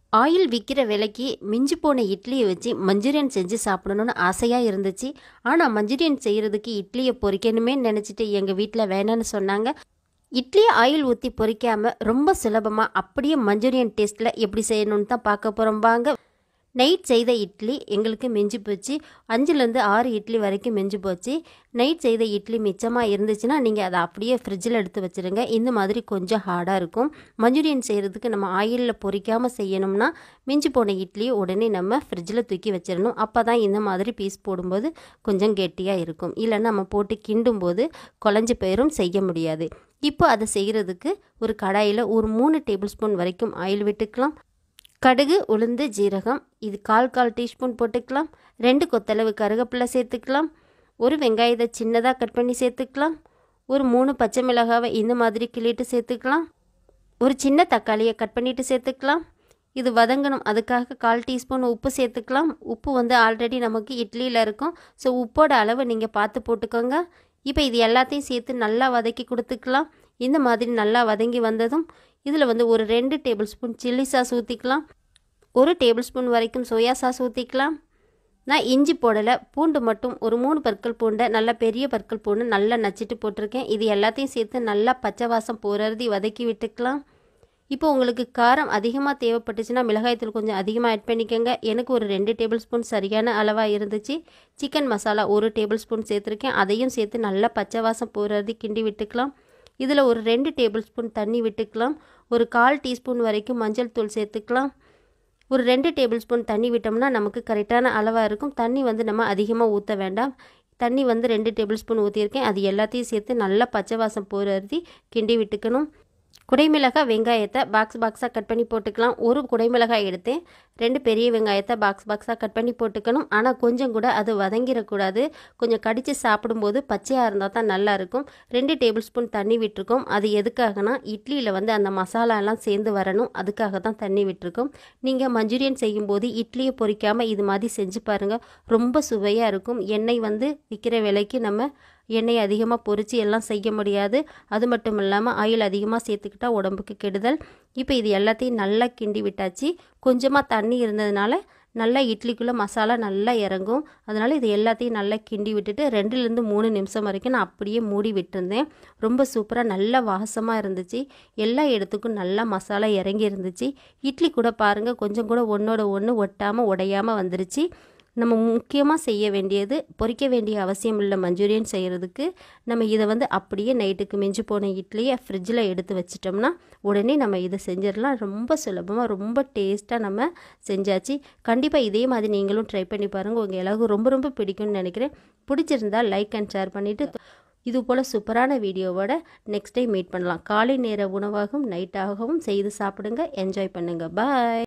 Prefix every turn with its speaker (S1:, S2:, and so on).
S1: oil விற்கிற விலைக்கு மிஞ்சி போன இட்லியை வச்சு மஞ்சூரியன் செஞ்சு சாப்பிடணும்னு ஆசையாக இருந்துச்சு ஆனால் மஞ்சூரியன் செய்கிறதுக்கு இட்லியை பொரிக்கணுமே நினச்சிட்டு எங்கள் வீட்டில் வேணான்னு சொன்னாங்க இட்லியை ஆயில் ஊற்றி பொரிக்காமல் ரொம்ப சுலபமாக அப்படியே மஞ்சூரியன் டேஸ்ட்டில் எப்படி செய்யணும்னு தான் பார்க்க போகிறோம் வாங்க நைட் செய்த இட்லி எங்களுக்கு மிஞ்சி போச்சு அஞ்சுலேருந்து ஆறு இட்லி வரைக்கும் மிஞ்சி போச்சு நைட் செய்த இட்லி மிச்சமாக இருந்துச்சுன்னா நீங்கள் அதை அப்படியே ஃப்ரிட்ஜில் எடுத்து வச்சுருங்க இந்த மாதிரி கொஞ்சம் ஹார்டாக இருக்கும் மஞ்சூரியன் செய்கிறதுக்கு நம்ம ஆயிலில் பொரிக்காமல் செய்யணும்னா மிஞ்சி போன இட்லியை உடனே நம்ம ஃப்ரிட்ஜில் தூக்கி வச்சிடணும் அப்போ தான் இந்த மாதிரி பீஸ் போடும்போது கொஞ்சம் கெட்டியாக இருக்கும் இல்லைன்னா நம்ம போட்டு கிண்டும் போது குழஞ்சி போயிரும் செய்ய முடியாது இப்போ அதை செய்கிறதுக்கு ஒரு கடாயில் ஒரு மூணு டேபிள் ஸ்பூன் வரைக்கும் ஆயில் விட்டுக்கலாம் கடுகு உளுந்து ஜீரகம் இது கால் கால் டீஸ்பூன் போட்டுக்கலாம் ரெண்டு கொத்தளவு கருவேப்பிலை சேர்த்துக்கலாம் ஒரு வெங்காயத்தை சின்னதாக கட் பண்ணி சேர்த்துக்கலாம் ஒரு மூணு பச்சை மிளகாவை இந்த மாதிரி கிள்ளிட்டு சேர்த்துக்கலாம் ஒரு சின்ன தக்காளியை கட் பண்ணிவிட்டு சேர்த்துக்கலாம் இது வதங்கணும் அதுக்காக கால் டீஸ்பூன் உப்பு சேர்த்துக்கலாம் உப்பு வந்து ஆல்ரெடி நமக்கு இட்லியில் இருக்கும் ஸோ உப்போட அளவை நீங்கள் பார்த்து போட்டுக்கோங்க இப்போ இது எல்லாத்தையும் சேர்த்து நல்லா வதக்கி கொடுத்துக்கலாம் இந்த மாதிரி நல்லா வதங்கி வந்ததும் இதில் வந்து ஒரு ரெண்டு டேபிள் ஸ்பூன் சில்லி சாஸ் ஊற்றிக்கலாம் ஒரு டேபிள் ஸ்பூன் வரைக்கும் சோயா சாஸ் ஊற்றிக்கலாம் நான் இஞ்சி போடலை பூண்டு மட்டும் ஒரு மூணு பற்கள் பூண்டை நல்லா பெரிய பற்கள் பூண்டு நல்லா நச்சிட்டு போட்டிருக்கேன் இது எல்லாத்தையும் சேர்த்து நல்லா பச்சை வாசம் போகிறதி வதக்கி விட்டுக்கலாம் இப்போ உங்களுக்கு காரம் அதிகமாக தேவைப்பட்டுச்சுன்னா மிளகாய்த்தூள் கொஞ்சம் அதிகமாக ஆட் பண்ணிக்கோங்க எனக்கு ஒரு ரெண்டு டேபிள் ஸ்பூன் சரியான அளவாக இருந்துச்சு சிக்கன் மசாலா ஒரு டேபிள் ஸ்பூன் சேர்த்துருக்கேன் அதையும் சேர்த்து நல்லா பச்சை வாசம் போகிறது கிண்டி விட்டுக்கலாம் இதில் ஒரு ரெண்டு டேபிள் ஸ்பூன் தண்ணி விட்டுக்கலாம் ஒரு கால் டீஸ்பூன் வரைக்கும் மஞ்சள் தூள் சேர்த்துக்கலாம் ஒரு ரெண்டு டேபிள் ஸ்பூன் தண்ணி விட்டோம்னா நமக்கு கரெக்டான அளவாக இருக்கும் தண்ணி வந்து நம்ம அதிகமாக ஊற்ற வேண்டாம் தண்ணி வந்து ரெண்டு டேபிள் ஸ்பூன் ஊற்றியிருக்கேன் அது எல்லாத்தையும் சேர்த்து நல்லா பச்சை வாசம் போகிறதி கிண்டி விட்டுக்கணும் குடைமிளகாய் வெங்காயத்தை பாக்ஸ் பாக்ஸாக கட் பண்ணி போட்டுக்கலாம் ஒரு குடைமிளகாய் எடுத்தேன் ரெண்டு பெரிய வெங்காயத்தை பாக்ஸ் பாக்ஸாக கட் பண்ணி போட்டுக்கணும் ஆனால் கொஞ்சம் கூட அது வதங்கிடக்கூடாது கொஞ்சம் கடித்து சாப்பிடும்போது பச்சையாக இருந்தால் தான் நல்லாயிருக்கும் ரெண்டு டேபிள் ஸ்பூன் தண்ணி விட்டுருக்கோம் அது எதுக்காகனா இட்லியில் வந்து அந்த மசாலாலாம் சேர்ந்து வரணும் அதுக்காக தான் தண்ணி விட்டுருக்கோம் நீங்கள் மஞ்சூரியன் செய்யும்போது இட்லியை பொரிக்காமல் இது மாதிரி செஞ்சு பாருங்கள் ரொம்ப சுவையாக இருக்கும் எண்ணெய் வந்து விற்கிற விலைக்கு நம்ம எண்ணெய் அதிகமாக பொரித்து எல்லாம் செய்ய முடியாது அது மட்டும் இல்லாமல் ஆயில் அதிகமாக சேர்த்துக்கிட்டா உடம்புக்கு கெடுதல் இப்போ இது எல்லாத்தையும் நல்லா கிண்டி விட்டாச்சு கொஞ்சமாக தண்ணி இருந்ததுனால நல்லா இட்லிக்குள்ளே மசாலா நல்லா இறங்கும் அதனால் இது எல்லாத்தையும் நல்லா கிண்டி விட்டுட்டு ரெண்டுலேருந்து மூணு நிமிஷம் வரைக்கும் நான் அப்படியே மூடி விட்டுருந்தேன் ரொம்ப சூப்பராக நல்ல வாசமாக இருந்துச்சு எல்லா இடத்துக்கும் நல்லா மசாலா இறங்கி இருந்துச்சு இட்லி கூட பாருங்கள் கொஞ்சம் கூட ஒன்றோட ஒன்று ஒட்டாமல் உடையாமல் வந்துருச்சு நம்ம முக்கியமாக செய்ய வேண்டியது பொரிக்க வேண்டிய அவசியம் இல்லை மஞ்சூரியன் செய்கிறதுக்கு நம்ம இதை வந்து அப்படியே நைட்டுக்கு மிஞ்சி போன இட்லியை ஃப்ரிட்ஜில் எடுத்து வச்சிட்டோம்னா உடனே நம்ம இதை செஞ்சிடலாம் ரொம்ப சுலபமாக ரொம்ப டேஸ்ட்டாக நம்ம செஞ்சாச்சு கண்டிப்பாக இதே மாதிரி நீங்களும் ட்ரை பண்ணி பாருங்கள் உங்கள் எல்லாருக்கும் ரொம்ப ரொம்ப பிடிக்கும்னு நினைக்கிறேன் பிடிச்சிருந்தால் லைக் அண்ட் ஷேர் பண்ணிவிட்டு இது போல் சூப்பரான வீடியோவோட நெக்ஸ்ட் டைம் மீட் பண்ணலாம் காலை நேர உணவாகவும் நைட்டாகவும் செய்து சாப்பிடுங்க என்ஜாய் பண்ணுங்கள் பாய்